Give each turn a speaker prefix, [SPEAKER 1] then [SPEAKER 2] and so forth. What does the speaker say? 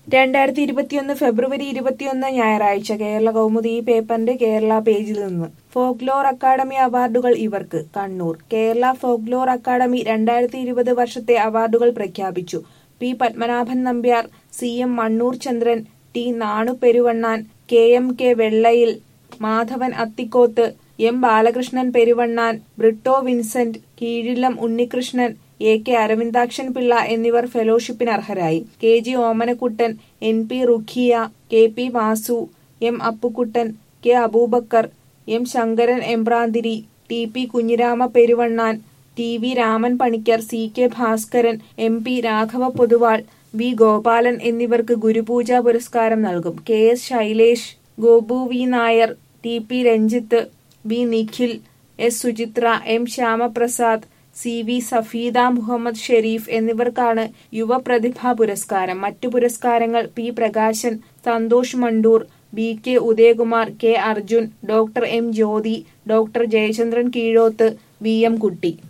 [SPEAKER 1] രണ്ടായിരത്തി ഇരുപത്തിയൊന്ന് ഫെബ്രുവരി ഇരുപത്തിയൊന്ന് ഞായറാഴ്ച കേരള കൗമുദി ഈ പേപ്പറിന്റെ കേരള പേജിൽ നിന്ന് ഫോക്ലോർ അക്കാദമി അവാർഡുകൾ ഇവർക്ക് കണ്ണൂർ കേരള ഫോക്ലോർ അക്കാദമി രണ്ടായിരത്തി ഇരുപത് വർഷത്തെ അവാർഡുകൾ പ്രഖ്യാപിച്ചു P Padmanabhan Nambiar C M Mannur Chandran T Nanu Peruvannan K M K Vellayil Madhavan Athikkoth M Balakrishnan Peruvannan Britto Vincent Keezhilam Unnikrishnan A K Aravindakshan Pillai എന്നിവർ ഫെലോഷിപ്പിന് അർഹരായി K G Omanakuttan N P Rukhiya K P Vasu M Appukuttan K Aboobacker M Sankaran Embranthiri T P Kunhirama Peruvannan T V Raman Panicker C K Bhaskaran M P Raghava Poduval V Gopalan എന്നിവർക്ക് ഗുരുപൂജ പുരസ്കാരം നൽകും K S Shailesh Gopu V Nair T P Ranjith B Nikhil S Suchitra M Shyamaprasad C V Safeeda Muhammad Sherif എന്നിവർക്കാണ് യുവപ്രതിഭാ പുരസ്കാരം മറ്റു പുരസ്കാരങ്ങൾ P Prakashan Santhosh Mandur B K Udayakumar K Arjun doctor M Jyothi doctor Jayachandran Keezhoth V M കുട്ടി